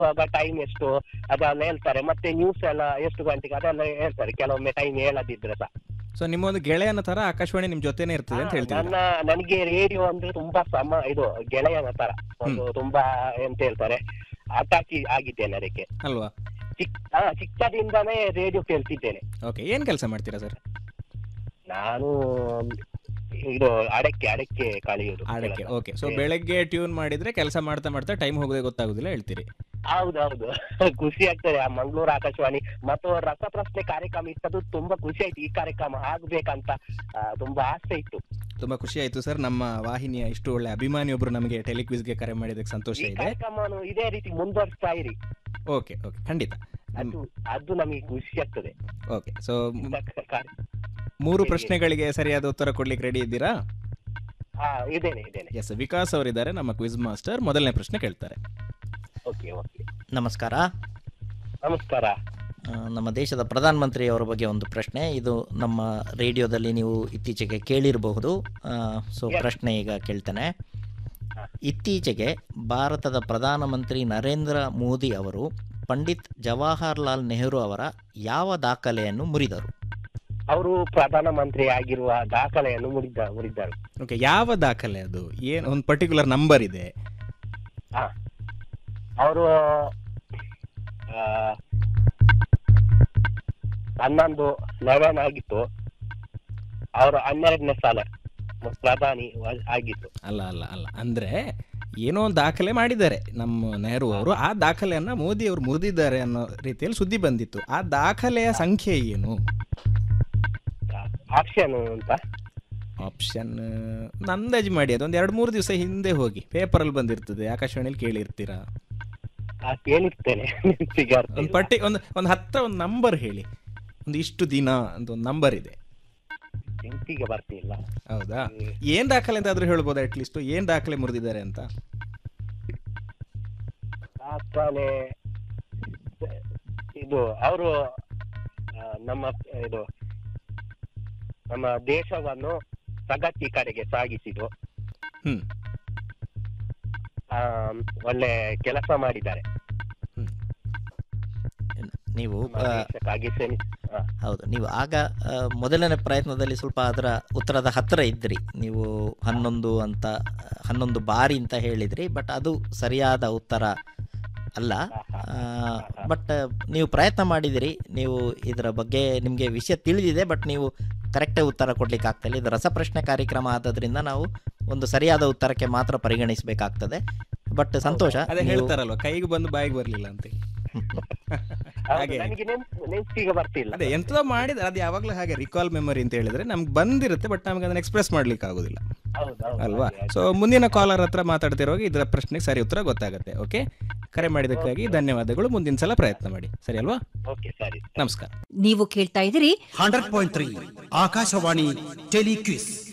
ಹೋಗುವಾಗ ಟೈಮ್ ಎಷ್ಟು ಅದೆಲ್ಲ ಹೇಳ್ತಾರೆ ಮತ್ತೆ ನ್ಯೂಸ್ ಎಲ್ಲ ಎಷ್ಟು ಗಂಟೆಗೆ ಅದೆಲ್ಲ ಹೇಳ್ತಾರೆ ಕೆಲವೊಮ್ಮೆ ಟೈಮ್ ಹೇಳದಿದ್ರೆ ಸಹ ಸೊ ನಿಮ್ಮೊಂದು ಗೆಳೆಯನ ತರ ಆಕಾಶವಾಣಿ ನಿಮ್ ಜೊತೆನೇ ಇರ್ತದೆ ಅಂತ ಹೇಳ್ತೀವಿ ನನ್ನ ನನಗೆ ರೇಡಿಯೋ ಅಂದ್ರೆ ತುಂಬಾ ಸಮ ಇದು ಗೆಳೆಯನ ತರ ಒಂದು ತುಂಬಾ ಎಂತ ಹೇಳ್ತಾರೆ ಅಟಾಕಿ ಆಗಿದ್ದೇನೆ ಅದಕ್ಕೆ ಅಲ್ವಾ ಚಿಕ್ಕ ಹಾ ಚಿಕ್ಕದಿಂದಾನೇ ರೇಡಿಯೋ ಕೇಳ್ತಿದ್ದೇನೆ ಓಕೆ ಏನ್ ಕೆಲಸ ಮಾಡ್ತೀರಾ ಸರ್ ನಾನು ಇದು ಅಡಕ್ಕೆ ಅಡಕ್ಕೆ ಕಳೆಯುವುದು ಆಡಕ್ಕೆ ಕೆಲಸ. ಓಕೆ ಸೊ ಏ- ಬೆಳಗ್ಗೆ ಟ್ಯೂನ್ ಮಾಡಿದ್ರೆ ಕೆಲಸ ಮಾಡ್ತಾ ಮಾಡ್ತಾ ಟೈಮ್ ಹೋಗೋದೇ ಗೊತ್ತಾಗುದಿಲ್ಲ ಹೇಳ್ತೀರಿ ಹೌದೌದು ಖುಷಿ ಆಗ್ತದೆ ಆ ಮಂಗಳೂರು ಆಕಾಶವಾಣಿ ಮತ್ತು ರಸಪ್ರಶ್ನೆ ಕಾರ್ಯಕ್ರಮ ಇಟ್ಟದ್ದು ತುಂಬಾ ಖುಷಿ ಆಯ್ತು ಈ ಕಾರ್ಯಕ್ರಮ ಆಗ್ಬೇಕಂತ ಆ, ತುಂಬಾ ಆಸೆ ಇತ್ತು ತುಂಬಾ ಖುಷಿ ಆಯ್ತು ಸರ್ ನಮ್ಮ ವಾಹಿನಿಯ ಇಷ್ಟು ಒಳ್ಳೆ ಅಭಿಮಾನಿ ಒಬ್ರು ನಮಗೆ ಟೆಲಿಕ್ವಿಸ್ಗೆ ಕರೆ ಮಾಡಿದಕ್ಕೆ ಸಂತೋಷ ಈ ಇದೆ ಕಾರ್ಯಕ್ರಮವನ್ನು ಇದೇ ರೀತಿ ಮುಂದುವರಿಸ್ತಾ ಇರಿ ಓಕೆ ಓಕೆ ಖಂಡಿತ ಅದು ಅದು ನಮಗೆ ಖುಷಿ ಆಗ್ತದೆ ಓಕೆ ಸೊ ಇಂಥ ಕ- ಕಾರ್ಯ- ಮೂರು ಹೇಗೆ? ಪ್ರಶ್ನೆಗಳಿಗೆ ಸರಿಯಾದ ಉತ್ತರ ಕೊಡ್ಲಿಕ್ಕೆ ರೆಡಿ ಇದ್ದೀರಾ ಹಾ ಇದೇನೆ ಇದೇನೆ ಎಸ್ ವಿಕಾಸ್ ಅವರಿದ್ದಾರೆ ನಮ್ಮ ಕ್ವಿಜ್ ಮಾಸ್ಟರ್ ಮೊದಲನೇ ಪ್ರಶ್ನೆ ಕೇಳ್ತಾರೆ ಓಕೆ ಓಕೆ ನಮಸ್ಕಾರ ನಮಸ್ಕಾರ ಆ, ನಮ್ಮ ದೇಶದ ಪ್ರಧಾನಮಂತ್ರಿಯವರ ಬಗ್ಗೆ ಒಂದು ಪ್ರಶ್ನೆ ಇದು ನಮ್ಮ ರೇಡಿಯೋದಲ್ಲಿ ನೀವು ಇತ್ತೀಚೆಗೆ ಕೇಳಿರಬಹುದು ಸೊ Yes. ಪ್ರಶ್ನೆ ಈಗ ಕೇಳ್ತೇನೆ ಹಾ. ಇತ್ತೀಚೆಗೆ ಭಾರತದ ಪ್ರಧಾನಮಂತ್ರಿ ನರೇಂದ್ರ ಮೋದಿ ಅವರು ಪಂಡಿತ್ ಜವಾಹರ್ಲಾಲ್ ನೆಹರು ಅವರ ಯಾವ ದಾಖಲೆಯನ್ನು ಮುರಿದರು ಅವರು ಪ್ರಧಾನಮಂತ್ರಿ ಆಗಿರುವ ದಾಖಲೆಯನ್ನು ಮುರಿದ ಮುರಿದರು ಓಕೆ ಯಾವ ದಾಖಲೆ ಅದು ಏನು ಒಂದು ಪರ್ಟಿಕ್ಯುಲರ್ ನಂಬರ್ ಇದೆ ಹಾ ಅವರು ಹನ್ನೊಂದು ಲೆವೆನ್ ಆಗಿತ್ತು ಅವರು ಹನ್ನೆರಡನೇ ಸಾಲ ಪ್ರಧಾನಿ ವ- ಆಗಿತ್ತು ಅಲ್ಲ ಅಲ್ಲ ಅಲ್ಲ ಅಂದ್ರೆ ಏನೋ ಒಂದು ದಾಖಲೆ ಮಾಡಿದ್ದಾರೆ ನಮ್ಮ ನೆಹರು ಅವರು ಆ ದಾಖಲೆಯನ್ನ ಮೋದಿ ಅವರು ಮುರಿದಿದ್ದಾರೆ ಅನ್ನೋ ರೀತಿಯಲ್ಲಿ ಸುದ್ದಿ ಬಂದಿತ್ತು ಆ ದಾಖಲೆಯ ಸಂಖ್ಯೆ ಏನು ಆಪ್ಷನ್ ಅಂತ ಆಪ್ಷನ್ ಅಂದಾಜು ಮಾಡಿ ಅದೊಂದು ಎರಡು ಮೂರು ದಿವಸ ಹಿಂದೆ ಹೋಗಿ ಪೇಪರಲ್ಲಿ ಬಂದಿರ್ತದೆ ಆಕಾಶವಾಣಿಯಲ್ಲಿ ಕೇಳಿರ್ತೀರಾ ಆ, ಕೇಳಿರ್ತೇನೆ ನೆನ್ಪಿಗೆ ಒಂದು ಬರ್ತಿಲ್ಲ. ಪಟ್ಟಿ ಒಂದು ಒಂದು ಹತ್ತ ಒಂದು ನಂಬರ್ ಹೇಳಿ ಒಂದು ಇಷ್ಟು ದಿನ ಅಂತ ಒಂದು ನಂಬರ್ ಇದೆ ನೆನ್ಪಿಗೆ ಬರ್ತಿಲ್ಲ ಹೌದಾ ಏನ್ ದಾಖಲೆ ಅಂತ ಆದ್ರೂ ಹೇಳ್ಬೋದಾ ಅಟ್ಲೀಸ್ಟ್ ಏನ್ ದಾಖಲೆ ಮುರಿದಿದ್ದಾರೆ ಅಂತ ದಾಖಲೆ ಇದು ಅವರು ನಮ್ಮ ಇದು ನಮ್ಮ ದೇಶವನ್ನು ಪ್ರಗತಿ ಕಡೆಗೆ ಸಾಗಿಸಿದ್ದು ಹ್ಮ್ ಆ, ಒಳ್ಳೆ ಕೆಲಸ ಮಾಡಿದ್ದಾರೆ ನೀವು ನಮ್ಮ ಆ, ದೇಶಕ್ಕಾಗಿ ಶ್ರಮಿ ಆ, ಹೌದು ನೀವು ಆಗ ಆ, ಮೊದಲನೇ ಪ್ರಯತ್ನದಲ್ಲಿ ಸ್ವಲ್ಪ ಅದರ ಉತ್ತರದ ಹತ್ತಿರ ಇದ್ರಿ ನೀವು ಹನ್ನೊಂದು ಅಂತ ಹನ್ನೊಂದು ಬಾರಿ ಅಂತ ಹೇಳಿದ್ರಿ ಬಟ್ ಅದು ಸರಿಯಾದ ಉತ್ತರ ಅಲ್ಲ ಬಟ್ ನೀವು ಪ್ರಯತ್ನ ಮಾಡಿದಿರಿ ನೀವು ಇದರ ಬಗ್ಗೆ ನಿಮಗೆ ವಿಷಯ ತಿಳಿದಿದೆ ಬಟ್ ನೀವು ಕರೆಕ್ಟೇ ಉತ್ತರ ಕೊಡ್ಲಿಕ್ಕೆ ಆಗ್ತಿಲ್ಲ ಇದು ರಸಪ್ರಶ್ನೆ ಕಾರ್ಯಕ್ರಮ ಆದದ್ರಿಂದ ನಾವು ಒಂದು ಸರಿಯಾದ ಉತ್ತರಕ್ಕೆ ಮಾತ್ರ ಪರಿಗಣಿಸಬೇಕಾಗ್ತದೆ ಬಟ್ ಸಂತೋಷ ಅದೇ ನೀವು- ಹೇಳ್ತಾರಲ್ವಾ ಕೈಗೆ ಬಂದು ಬಾಯಿಗೆ ಬರ್ಲಿಲ್ಲ ಅಂತ ಹೌದು, ಹಾಗೆ. ನನಗೆ ನೆನ್ಪು ನೆನ್ಪಿಗೆ ಬರ್ತಿಲ್ಲ ಅದೇ ಎಂತದೋ ಮಾಡಿದ್ರೆ ಅದು ಯಾವಾಗಲೂ ಹಾಗೆ ರಿಕಾಲ್ ಮೆಮೊರಿ ಅಂತ ಹೇಳಿದ್ರೆ ನಮ್ಗೆ ಬಂದಿರುತ್ತೆ ಬಟ್ ನಮ್ಗೆ ಅದನ್ನ ಎಕ್ಸ್ಪ್ರೆಸ್ ಮಾಡ್ಲಿಕ್ಕೆ ಆಗೋದಿಲ್ಲ ಹೌದು ಹೌದು ಅಲ್ವಾ ಹಾಗೆ, ಹಾಗೆ. ಸೊ ಮುಂದಿನ ಕಾಲರ್ ಹತ್ರ ಮಾತಾಡ್ತಿರುವಾಗ ಇದರ ಪ್ರಶ್ನೆಗೆ ಸರಿ ಉತ್ತರ ಗೊತ್ತಾಗುತ್ತೆ ಓಕೆ ಕರೆ ಮಾಡಿದ್ದಕ್ಕಾಗಿ ಧನ್ಯವಾದಗಳು ಮುಂದಿನ ಸಲ ಪ್ರಯತ್ನ ಮಾಡಿ ಸರಿ ಅಲ್ವಾ ಓಕೆ ಸರಿ ನಮಸ್ಕಾರ ನೀವು ಕೇಳ್ತಾ ಇದ್ದೀರಿ ಹಂಡ್ರೆಡ್ ಪಾಯಿಂಟ್ ತ್ರೀ ಆಕಾಶವಾಣಿ ಟೆಲಿಕ್ವಿಸ್